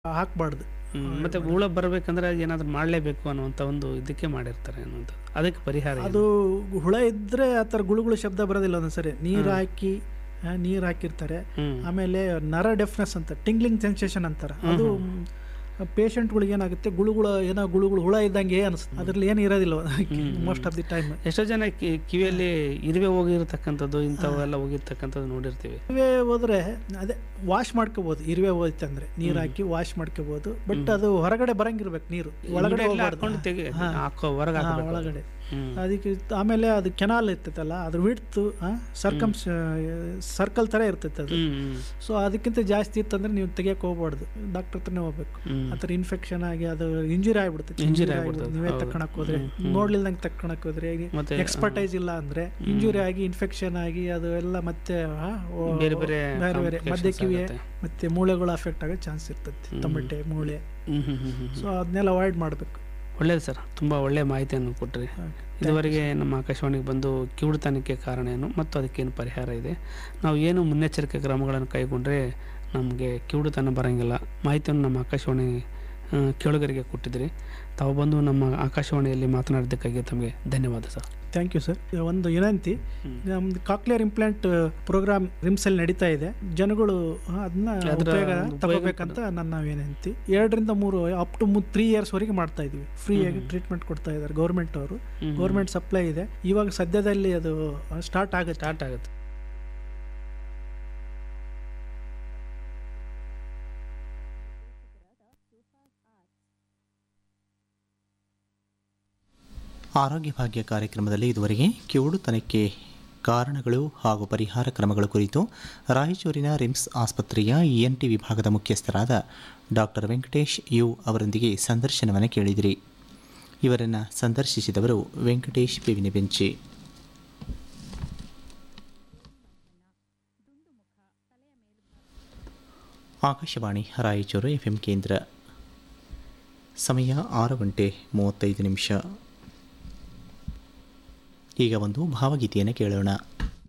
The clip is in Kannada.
ಹಾಕ್ಬಾರ್ದು ಹ್ಮ್. ಮತ್ತೆ ಹುಳ ಬರಬೇಕಂದ್ರೆ ಏನಾದ್ರು ಮಾಡಲೇಬೇಕು ಅನ್ನುವಂಥ ಒಂದು ಇದಕ್ಕೆ ಮಾಡಿರ್ತಾರೆ ಅನ್ನುವಂಥದ್ದು ಅದಕ್ಕೆ ಪರಿಹಾರ ಏನು? ಅದು ಹುಳ ಇದ್ರೆ ಆ ಥರ ಗುಳುಗುಳು ಶಬ್ದ ಬರೋದಿಲ್ಲ ಒಂದೊಂದ್ಸರಿ ನೀರು ಹಾಕಿ ನೀರು ಹಾಕಿರ್ತಾರೆ ಹ್ಮ್ ಆಮೇಲೆ ನರ ಡೆಫ್ನೆಸ್ ಅಂತ ಟಿಂಗ್ಲಿಂಗ್ ಸೆನ್ಸೇಷನ್ ಅಂತಾರೆ ಅದು ಪೇಷಂಟ್ಗಳಿಗೆ ಏನಾಗುತ್ತೆ ಗುಳುಗುಳ ಏನೋ ಗುಳುಗುಳು ಹುಳ ಇದ್ದಂಗೆ ಅನಿಸುತ್ತೆ ಅದ್ರಲ್ಲಿ ಏನು ಇರೋದಿಲ್ಲ ಮೋಸ್ಟ್ ಆಫ್ ದಿ ಟೈಮ್ ಎಷ್ಟೋ ಜನ ಕಿ- ಕಿವಿಯಲ್ಲಿ ಇರುವೆ ಹೋಗಿರ್ತಕ್ಕಂಥದ್ದು ಇಂಥವೆಲ್ಲ ಹೋಗಿರ್ತಕ್ಕಂಥದ್ದು ನೋಡಿರ್ತೀವಿ ಇರುವೆ ಹೋದ್ರೆ ಅದೇ ವಾಶ್ ಮಾಡ್ಕೋಬಹುದು ಇರುವೆ ಹೋಯ್ತು ಅಂದ್ರೆ ನೀರು ಹಾಕಿ ವಾಶ್ ಮಾಡ್ಕೋಬಹುದು ಬಟ್ ಅದು ಹೊರಗಡೆ ಬರಂಗಿರ್ಬೇಕು ನೀರು ಒಳಗಡೆ ಎಲ್ಲ ಹೋಗ್ಬಾರ್ದು. ಹಾಕೊಂಡು ತೆಗಿ ಹಾ. ಹಾಕೋ ಹೊರಗೆ ಹಾ, ಹಾಕಬೇಕು ಒಳಗಡೆ ಹ್ಮ್ ಅದಕ್ಕೆ ಆಮೇಲೆ ಅದು ಕೆನಾಲ್ ಇರ್ತೈತಲ್ಲ ಅದ್ರ ವಿಡ್ತು ಸರ್ಕಮ್ ಸರ್ಕಲ್ ಥರ ಇರ್ತೈತೆ ಅದು ಹ್ಮ್ ಹ್ಮ್ ಸೊ ಅದಕ್ಕಿಂತ ಜಾಸ್ತಿ ಇತ್ತಂದ್ರೆ ನೀವು ತೆಗಿಯಕ್ಕೆ ಹೋಗ್ಬಾರ್ದು ಡಾಕ್ಟರ್ ಹತ್ರನೇ ಹೋಗ್ಬೇಕು ಹ್ಮ್. ಆ ಥರ ಇನ್ಫೆಕ್ಷನ್ ಆಗಿ ಅದು ಇಂಜುರಿ ಆಗ್ಬಿಡ್ತೈತೆ Injury Injury ಆಗ್ಬಿಡ್ತದೆ, ಆಗ್ಬಿಡ್ತದೆ. ನೀವೇ ಹೌದು. ತಕ್ಕಣಕ್ ಹೋದ್ರೆ ಹ್ಮ್, ಹ್ಮ್. ನೋಡ್ಲಿಲ್ದಂಗೆ ತಕ್ಕಣಕ್ ಹೋದ್ರೆ ಮತ್ತೆ, ಎಕ್ಸ್ಪರ್ಟೈಸ್ ಇಲ್ಲ ಅಂದ್ರೆ ಇಂಜುರಿ ಆಗಿ ಇನ್ಫೆಕ್ಷನ್ ಆಗಿ ಅದು ಎಲ್ಲ ಮತ್ತೆ ಆ, ಓ- ಬೇರೆ ಬೇರೆ ಬೇರೆ ಬೇರೆ ಮಧ್ಯ complications ಕಿವಿ ಆಗುತ್ತೆ. ಮತ್ತೆ ಮೂಳೆಗಳು ಅಫೆಕ್ಟ್ ಆಗೋ ಚಾನ್ಸ್ ಇರ್ತೈತೆ ತಮಟೆ ಮೂಳೆ ಹ್ಮ್ ಹ್ಮ್ ಹ್ಮ್ ಹ್ಮ್ ಸೊ ಅದನ್ನೆಲ್ಲ ಅವಾಯ್ಡ್ ಮಾಡಬೇಕು ಒಳ್ಳೇದು ಸರ್ ತುಂಬ ಒಳ್ಳೆಯ ಮಾಹಿತಿಯನ್ನು ಕೊಟ್ಟರಿ ಇದುವರೆಗೆ ನಮ್ಮ ಆಕಾಶವಾಣಿಗೆ ಬಂದು ಕಿವುಡುತನಕ್ಕೆ ಕಾರಣ ಏನು ಮತ್ತು ಅದಕ್ಕೇನು ಪರಿಹಾರ ಇದೆ ನಾವು ಏನು ಮುನ್ನೆಚ್ಚರಿಕೆ ಕ್ರಮಗಳನ್ನು ಕೈಗೊಂಡ್ರೆ ನಮಗೆ ಕಿವುಡುತನ ಬರೋಂಗಿಲ್ಲ ಮಾಹಿತಿಯನ್ನು ನಮ್ಮ ಆಕಾಶವಾಣಿ ಆ, ಕೇಳುಗರಿಗೆ ಕೊಟ್ಟಿದ್ದೀರಿ ತಾವು ಬಂದು ನಮ್ಮ ಆಕಾಶವಾಣಿಯಲ್ಲಿ ಮಾತನಾಡಿದ್ದಕ್ಕಾಗಿ ತಮಗೆ ಧನ್ಯವಾದ ಸರ್ ಥ್ಯಾಂಕ್ ಯು ಸರ್ ಒಂದು ವಿನಂತಿ ಹ್ಮ್. ನಮ್ದು ಕಾಕ್ಲಿಯರ್ ಇಂಪ್ಲಾಂಟ್ ಪ್ರೋಗ್ರಾಮ್ ರಿಮ್ಸಲ್ಲಿ ನಡೀತಾ ಇದೆ ಜನಗಳು ಆ, ಅದನ್ನ ಅದ್ರ ಉಪಯೋಗ ಒಂದು ಉಪಯೋಗ ತಗೋಬೇಕಂತ ನನ್ನ ವಿನಂತಿ ಎರಡರಿಂದ ಮೂರು ಅಪ್ ಟು ತ್ರೀ ಇಯರ್ಸ್ ವರೆಗೆ ಮಾಡ್ತಾ ಇದೀವಿ ಫ್ರೀಯಾಗಿ ಟ್ರೀಟ್ಮೆಂಟ್ ಕೊಡ್ತಾ ಇದ್ದಾರೆ ಗೌರ್ಮೆಂಟ್ ಅವರು ಹ್ಮ್. ಗೌರ್ಮೆಂಟ್ ಸಪ್ಲೈ ಇದೆ ಇವಾಗ ಸದ್ಯದಲ್ಲಿ ಅದು ಸ್ಟಾರ್ಟ್ ಆಗುತ್ತೆ ಸ್ಟಾರ್ಟ್ ಆಗುತ್ತೆ ಆರೋಗ್ಯ ಭಾಗ್ಯ ಕಾರ್ಯಕ್ರಮದಲ್ಲಿ ಇದುವರೆಗೆ ಕಿವುಡುತನಕ್ಕೆ ಕಾರಣಗಳು ಹಾಗೂ ಪರಿಹಾರ ಕ್ರಮಗಳ ಕುರಿತು ರಾಯಚೂರಿನ ರಿಮ್ಸ್ ಆಸ್ಪತ್ರೆಯ ಇಎನ್ ಟಿ ವಿಭಾಗದ ಮುಖ್ಯಸ್ಥರಾದ ಡಾಕ್ಟರ್ ವೆಂಕಟೇಶ್ ಯು ಅವರೊಂದಿಗೆ ಸಂದರ್ಶನವನ್ನು ಕೇಳಿದಿರಿ ಇವರನ್ನು ಸಂದರ್ಶಿಸಿದವರು ವೆಂಕಟೇಶ್ ಬೇವಿನ ಬೆಂಚಿ ಆಕಾಶವಾಣಿ ರಾಯಚೂರು ಎಫ್ ಎಂ ಕೇಂದ್ರ ಸಮಯ ಆರು ಗಂಟೆ ಮೂವತ್ತೈದು ನಿಮಿಷ ಈಗ ಒಂದು ಭಾವಗೀತೆಯನ್ನು ಕೇಳೋಣ